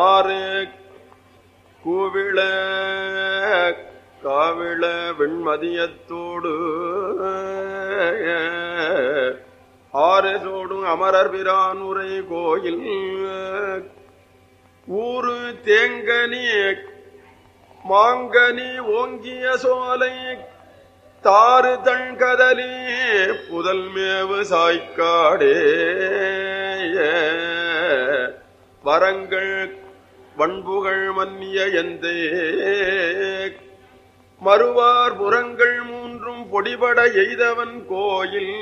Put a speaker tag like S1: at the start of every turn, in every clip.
S1: ஆறு கூவிள காவிள வெண்மதியத்தோடு ஆறு சோடும் அமரர் பிரான் உரை கோயில் ஊரு தேங்கனி மாங்கனி ஓங்கிய சோலை தாறு தண்கதலி புதல் மேவு சாய்க்காடே வரங்கள் வண்புகள் மன்னிய எந்தே மறுவார் புறங்கள் மூன்றும் பொடிபட எய்தவன் கோயில்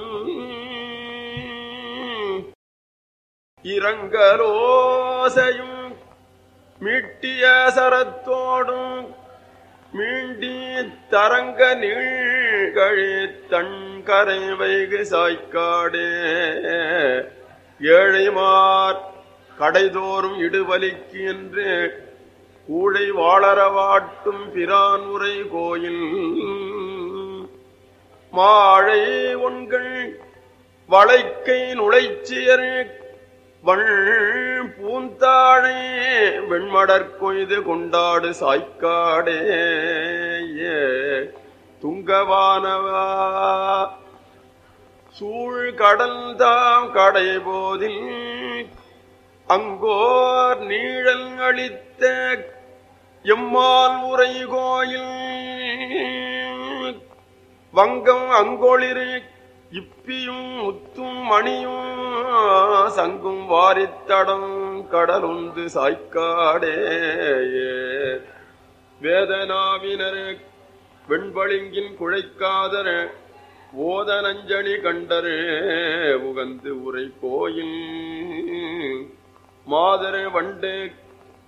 S1: இரங்கலோசையும் மீட்டிய சரத்தோடும் மீண்டி தரங்க நீழ்கழி தன்கரை வைகு சாய்க்காடே ஏழைமார் கடைதோறும் இடுவலிக்கு என்று கூழை வாழறவாட்டும் பிரான் உரை கோயில் மாழை ஒன்கள் வளைக்கை நுழைச்சியர் வள் பூந்தாழை வெண்மடற் கொய்து கொண்டாடு சாய்க்காடே துங்கவானவா சூழ் கடல் தாம் கடை போதில் அங்கோர் நீழல் அளித்த எம்மால் உரை கோயில் வங்கம் அங்கொளிரு இப்பியும் முத்தும் மணியும் சங்கும் வாரித்தடம் கடலுந்து சாய்க்காடே வேதனாவினர் வெண்பளிங்கின் குழைக்காதர் ஓத நஞ்சணி கண்டரு உகந்து உரை கோயில் மாதர் வண்டு